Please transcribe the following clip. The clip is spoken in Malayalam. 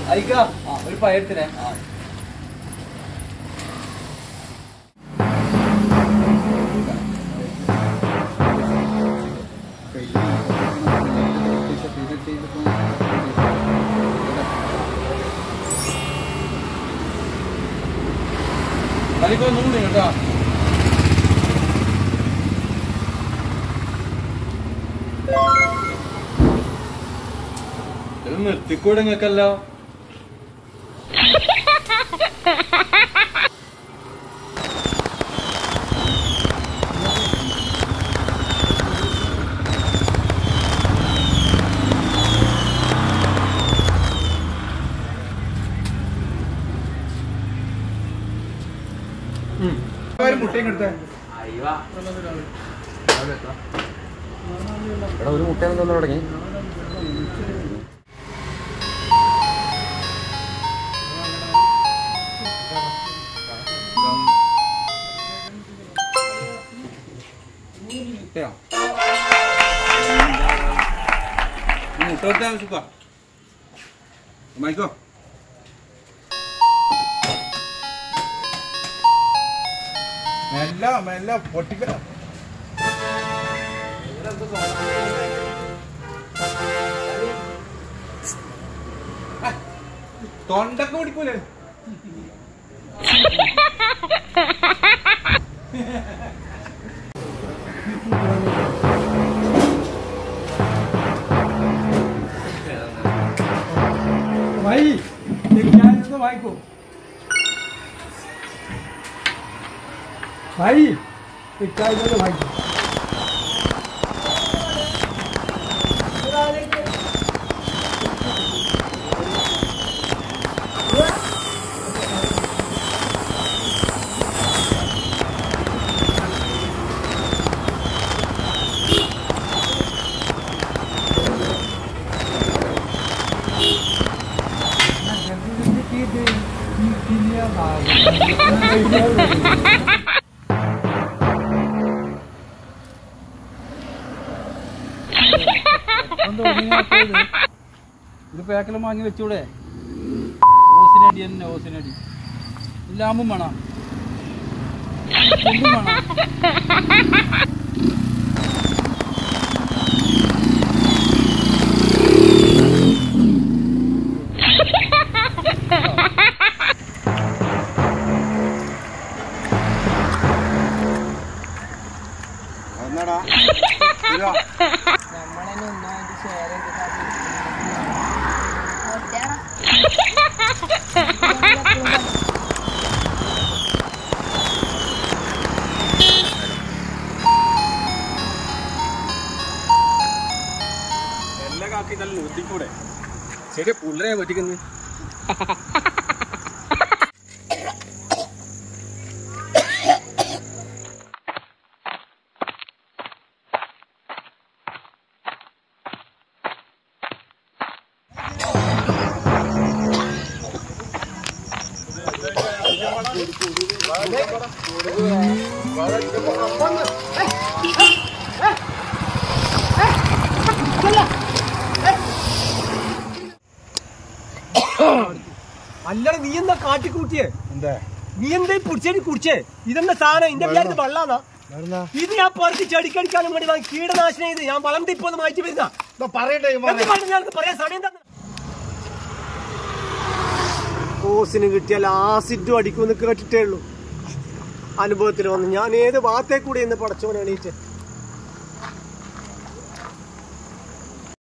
അയക്കാ ഒരു പയത്തിനെ അലിക്കോ നൂല് കേട്ടോ ഇത് നിർത്തിക്കൂടെ നിങ്ങൾക്കല്ലോ മുട്ടയും എടുത്തേ എടാ ഒരു മുട്ടയാണ് തന്നെ തുടങ്ങി മുട്ട കൊടുത്താൽ ആവശ്യപ്പാ മൈക്കോ മെല്ല മെല്ല പൊട്ടിക്ക തൊണ്ടൊക്കെ പിടിക്കൂലേ भाई ये क्या है तो भाई को भाई ये क्या है तो भाई को ഇത് പാക്കെല്ലാം വാങ്ങി വെച്ചൂടെ ഓസിനടി തന്നെ ഓസിനടി ലാമ്പും വേണം എന്തും വേണം എന്നാടാ എല്ലാ കാക്കി നല്ല നൂത്തിക്കൂടെ ശരി പുള്ളരെ പറ്റിക്കുന്നു അല്ലട നീ എന്താ കാട്ടിക്കൂട്ടിയേ എന്താ നീ എന്താ പുടിച്ചേരി കുടിച്ചേ ഇതെന്താ സാധനം ഇന്റെ വിചാരിച്ച് വെള്ളാന്നാ വരുന്നാ ഇത് ഞാൻ പുറത്ത് ചെടിക്കടിക്കാനും വേണ്ടി വാങ്ങി കീടനാശിനി ഇത് ഞാൻ വളം ഇപ്പൊ ഒന്ന് മാറ്റി വരുന്ന പറയട്ടെ എന്ത് പറഞ്ഞു ഞാൻ പറയാൻ സമയം തന്നെ ഓസിന് കിട്ടിയാൽ ആസിഡും അടിക്കുമെന്ന് കേട്ടിട്ടേ ഉള്ളൂ അനുഭവത്തിൽ വന്ന് ഞാൻ ഏത് ഭാഗത്തെ കൂടി ഇന്ന് പടച്ചോനെ എണീറ്റ്